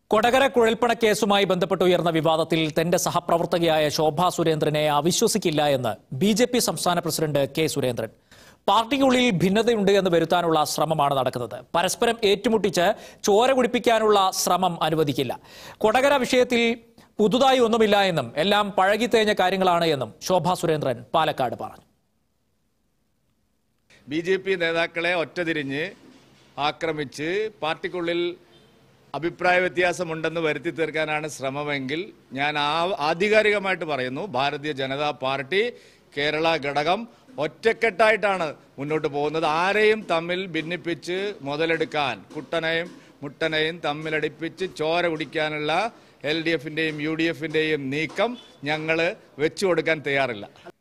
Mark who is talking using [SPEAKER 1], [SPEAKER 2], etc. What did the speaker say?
[SPEAKER 1] കൊടകര കുഴൽപ്പണ കേസുമായി ബന്ധപ്പെട്ട് ഉയർന്ന വിവാദത്തിൽ തന്റെ സഹപ്രവർത്തകയായ ശോഭാ സുരേന്ദ്രനെ അവിശ്വസിക്കില്ല എന്ന് ബി ജെ പി സംസ്ഥാന പ്രസിഡന്റ് കെ സുരേന്ദ്രൻ പാർട്ടിക്കുള്ളിൽ ഭിന്നതയുണ്ട് എന്ന് വരുത്താനുള്ള ശ്രമമാണ് നടക്കുന്നത് പരസ്പരം ഏറ്റുമുട്ടിച്ച് ചോര കുടിപ്പിക്കാനുള്ള ശ്രമം അനുവദിക്കില്ല കൊടകര വിഷയത്തിൽ പുതുതായി ഒന്നുമില്ല എന്നും എല്ലാം പഴകിത്തേഞ്ഞ കാര്യങ്ങളാണ് എന്നും ശോഭാ സുരേന്ദ്രൻ പാലക്കാട് പറഞ്ഞു
[SPEAKER 2] ബി ജെ പി നേതാക്കളെ ഒറ്റതിരിഞ്ഞ് ആക്രമിച്ച് പാർട്ടിക്കുള്ളിൽ അഭിപ്രായ വ്യത്യാസമുണ്ടെന്ന് വരുത്തി തീർക്കാനാണ് ശ്രമമെങ്കിൽ ഞാൻ ആ- ആധികാരികമായിട്ട് പറയുന്നു ഭാരതീയ ജനതാ പാർട്ടി കേരള ഘടകം ഒറ്റക്കെട്ടായിട്ടാണ് മുന്നോട്ട് പോകുന്നത് ആരെയും തമ്മിൽ ഭിന്നിപ്പിച്ച് മുതലെടുക്കാൻ കുട്ടനെയും മുട്ടനെയും തമ്മിലടിപ്പിച്ച് ചോര കുടിക്കാനുള്ള എൽ ഡി എഫിന്റെയും യു ഡി എഫിന്റെയും നീക്കം ഞങ്ങൾ വെച്ചു കൊടുക്കാൻ തയ്യാറില്ല